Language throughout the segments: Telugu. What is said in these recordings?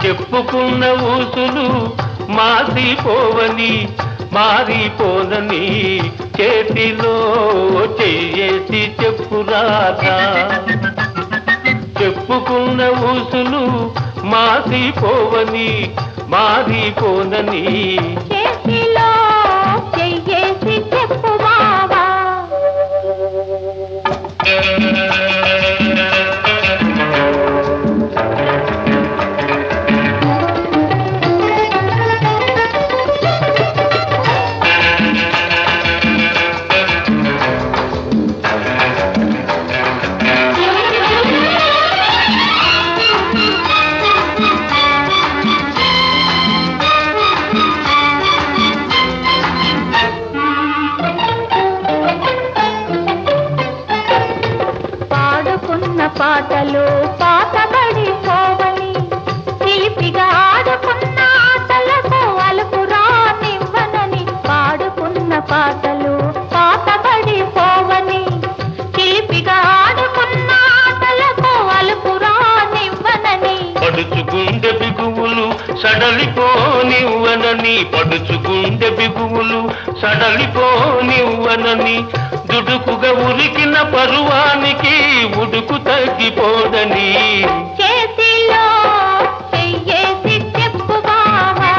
చెప్పుకున్న ఊసులు మాసిపోవని మారిపోనని చేతిలో చెయ్యేసి చెప్పురాధా చెప్పుకున్న ఊసులు మాసిపోవని మారిపోనని చేతిలో చెయ్యేసి చెప్పు బావా పాడుకున్న పాటలు పాతబడి పోవని చిలిపిగా ఆడుకున్న ఆటలకు అలుపు రానివ్వనని పాడుకున్న పాటలు పాతబడి పోవని చిలిపిగా ఆడుకున్న ఆటలకు అలుపు రానివ్వనని పడుచుగుండె బిగువులు సడలిపోనివ్వనని పడుచుగుండె బిగువులు సడలిపోనివ్వనని దుడుకుగా ఉరికిన పరువానికి ఉడుకు తగ్గిపోదని చేతిలో చెయ్యేసి చెప్పు బావా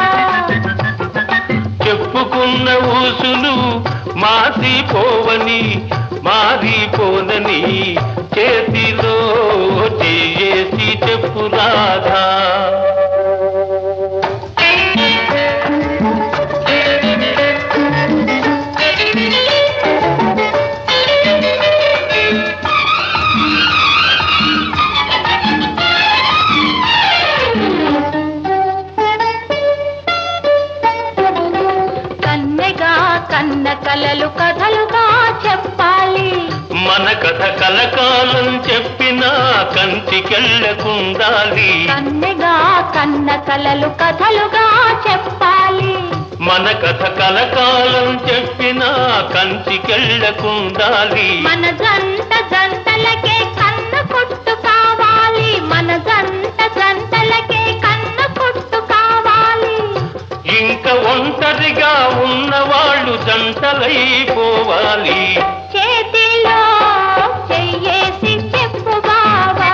చెప్పుకున్న ఊసులు మాసిపోవని మారిపోనని చేతిలో చేసి చెప్పు రాధా కన్నెగా కన్న కలలు కథలుగా చెప్పాలి మన కథ కలకాలం చెప్పినా కంచికెళ్ళకుండాలి కన్నెగా కన్న కలలు కథలుగా చెప్పాలి మన కథ కలకాలం చెప్పినా కంచికెళ్ళకుండాలి మన జంట జంటలకే కన్న కొట్టు కావాలి మన జంట జంటలకే కన్న కొట్టు కావాలి ఇంక ఒంటరిగా ఉన్నవాళ్ళు జంటలైపోవాలి చేతిలో చెయ్యేసి చెప్పు బావా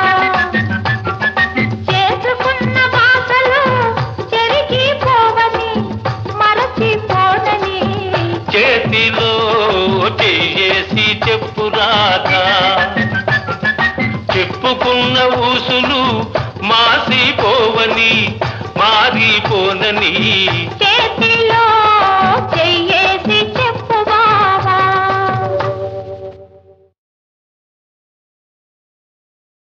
చేసుకున్న బాసలు చెరిగిపోవని మరచిపోనని చేతిలో చేసి చెప్పు రాధా చెప్పుకున్న ఊసులు మాసిపోవని మారిపోనని చే